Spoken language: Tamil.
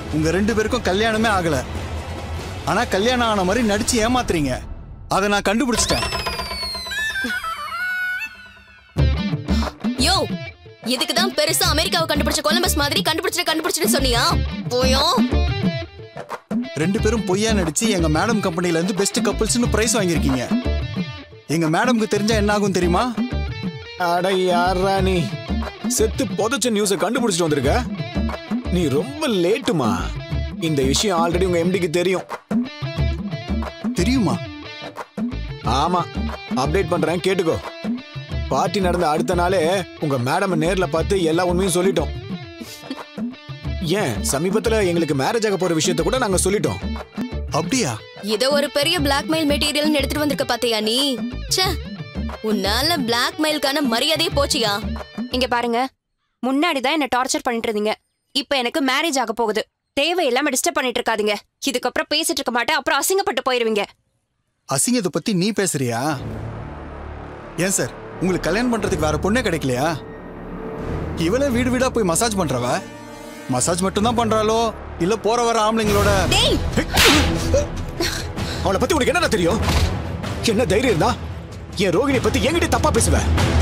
உங்க ரெண்டு பேருக்கும் கல்யாணமே ஆகல ஆனா கல்யாணம் ஆன மாதிரி நடிச்சு ஏமாத்துறீங்க அதை நான் கண்டுபிடிச்சிட்டேன் யோ இதுக்கு தான் பெருசா அமெரிக்காவை கண்டுபிடிச்ச கொலம்பஸ் மாதிரி கண்டுபிடிச்சிட்டு கண்டுபிடிச்சிட்டு சொன்னியா போயோ ரெண்டு பேரும் பொய்யா நடிச்சு எங்க மேடம் கம்பெனில இருந்து பெஸ்ட் கப்புள்ஸ்னு பிரைஸ் வாங்கியிருக்கீங்க எங்க மேடம்க்கு தெரிஞ்சா என்ன ஆகும் தெரியுமா அட யாரா நீ செத்து புதைச்ச நியூஸை கண்டுபிடிச்சிட்டு வந்திருக்க நீ ரொம்ப லேட்டுமா இந்த விஷயம் ஆல்ரெடி உங்க எம்டிக்கு தெரியும் தெரியுமா ஆமா அப்டேட் பண்றேன் கேட்டுக்கோ பார்ட்டி நடந்த அடுத்த நாளே உங்க மேடம் நேர்ல பார்த்து எல்லா உண்மையும் சொல்லிட்டோம் ஏன் சமீபத்துல எங்களுக்கு மேரேஜ் ஆக போற விஷயத்த கூட நாங்க சொல்லிட்டோம் அப்படியா இத ஒரு பெரிய பிளாக்மெயில் மெட்டீரியல் எடுத்துட்டு வந்திருக்க பாத்தியா நீ ச்சே உன்னால பிளாக்மெயிலுக்கான மரியாதையே போச்சியா இங்க பாருங்க முன்னாடி தான் என்ன டார்ச்சர் பண்ணிட்டு இருந்தீங்க இப்போ எனக்கு மேரேஜ் ஆக போகுது தேவையில்லாம டிஸ்டர்ப் பண்ணிட்டு இருக்காதீங்க இதுக்கப்புறம் பேசிட்டு இருக்க மாட்டேன் அப்புறம் அசிங்கப்பட்டு போயிருவீங்க அசிங்கத்தை பத்தி நீ பேசுறியா ஏன் சார் உங்களுக்கு கல்யாணம் பண்றதுக்கு வேற பொண்ணே கிடைக்கலையா இவளே வீடு வீடா போய் மசாஜ் பண்றவ மசாஜ் மட்டும்தான் பண்றாளோ இல்ல போற வர ஆம்பளைங்களோட டேய் அவளை பத்தி உனக்கு என்னடா தெரியும் என்ன தைரியம் இருந்தா என் ரோகிணி பத்தி என்கிட்ட தப்பா பேசுவ